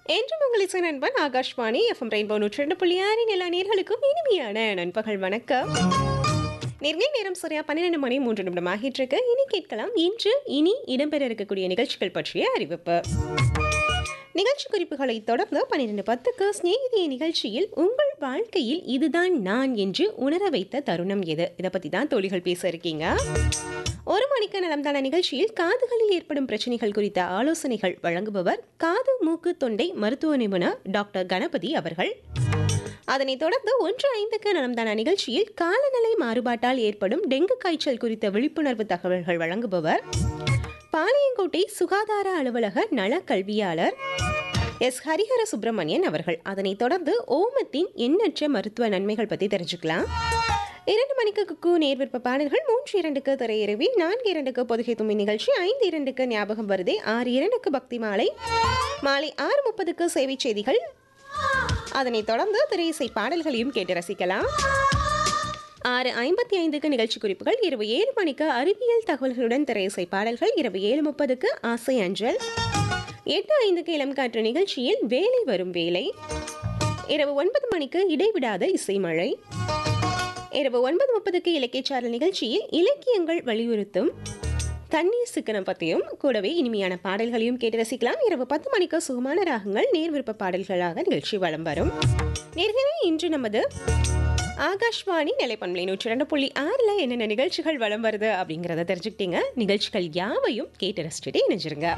என்றும் உங்கள் இசை நண்பன் ஆகாஷ்வாணி எஃப்எம் ரெயின்போ நூற்றி ரெண்டு புள்ளி ஆறின் எல்லா நேர்களுக்கும் இனிமையான நண்பகல் வணக்கம் நெருங்கிய நேரம் சரியா பன்னிரெண்டு மணி மூன்று நிமிடம் ஆகிட்டு இருக்கு இனி கேட்கலாம் இன்று இனி இடம்பெற இருக்கக்கூடிய நிகழ்ச்சிகள் பற்றிய அறிவிப்பு நிகழ்ச்சி குறிப்புகளை தொடர்ந்து பன்னிரெண்டு பத்துக்கு சிநேகிதிய நிகழ்ச்சியில் உங்கள் வாழ்க்கையில் இதுதான் நான் என்று உணர வைத்த தருணம் எது இதை பற்றி தான் தோழிகள் பேச இருக்கீங்க ஒரு மணிக்கு நலம்தான நிகழ்ச்சியில் காதுகளில் ஏற்படும் பிரச்சனைகள் குறித்த ஆலோசனைகள் வழங்குபவர் காது மூக்கு தொண்டை மருத்துவ நிபுணர் டாக்டர் கணபதி அவர்கள் அதனைத் தொடர்ந்து ஒன்று ஐந்துக்கு நலம்தான நிகழ்ச்சியில் காலநிலை மாறுபாட்டால் ஏற்படும் டெங்கு காய்ச்சல் குறித்த விழிப்புணர்வு தகவல்கள் வழங்குபவர் பாளையங்கோட்டை சுகாதார அலுவலக நல கல்வியாளர் எஸ் ஹரிஹர சுப்பிரமணியன் அவர்கள் அதனைத் தொடர்ந்து ஓமத்தின் எண்ணற்ற மருத்துவ நன்மைகள் பற்றி தெரிஞ்சுக்கலாம் இரண்டு மணிக்கு குக்கு நேர்விற்ப பாடல்கள் மூன்று இரண்டுக்கு திரையரவி நான்கு இரண்டுக்கு பொதுகை தும்மி நிகழ்ச்சி ஐந்து இரண்டுக்கு ஞாபகம் வருதே ஆறு இரண்டுக்கு பக்தி மாலை மாலை ஆறு முப்பதுக்கு சேவை செய்திகள் அதனைத் தொடர்ந்து திரையிசை பாடல்களையும் கேட்டு ரசிக்கலாம் ஆறு ஐம்பத்தி ஐந்துக்கு நிகழ்ச்சி குறிப்புகள் இரவு ஏழு மணிக்கு அறிவியல் தகவல்களுடன் திரையிசை பாடல்கள் இரவு ஏழு முப்பதுக்கு ஆசை அஞ்சல் எட்டு ஐந்துக்கு இளம் காற்று நிகழ்ச்சியில் வேலை வரும் வேலை இரவு ஒன்பது மணிக்கு இடைவிடாத இசைமழை இரவு ஒன்பது முப்பதுக்கு இலக்கியச்சாரல் நிகழ்ச்சியில் இலக்கியங்கள் வலியுறுத்தும் தண்ணீர் சிக்கனம் பற்றியும் கூடவே இனிமையான பாடல்களையும் கேட்டு ரசிக்கலாம் இரவு பத்து மணிக்கு சுகமான ராகங்கள் நேர் விருப்ப பாடல்களாக நிகழ்ச்சி வலம் வரும் நேர்களே இன்று நமது ஆகாஷ்வாணி நிலைப்பண்பலை நூற்றி ரெண்டு புள்ளி ஆறில் என்னென்ன நிகழ்ச்சிகள் வலம் வருது அப்படிங்கிறத தெரிஞ்சுக்கிட்டீங்க நிகழ்ச்சிகள் யாவையும் கேட்டு ரசிச்சுட்டு இணைஞ்சிருங்க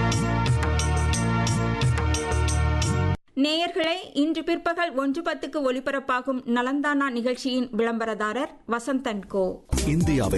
நேயர்களே இன்று பிற்பகல் ஒன்று பத்துக்கு ஒலிபரப்பாகும் நலந்தானா நிகழ்ச்சியின் விளம்பரதாரர் வசந்தன் கோ இந்தியாவின்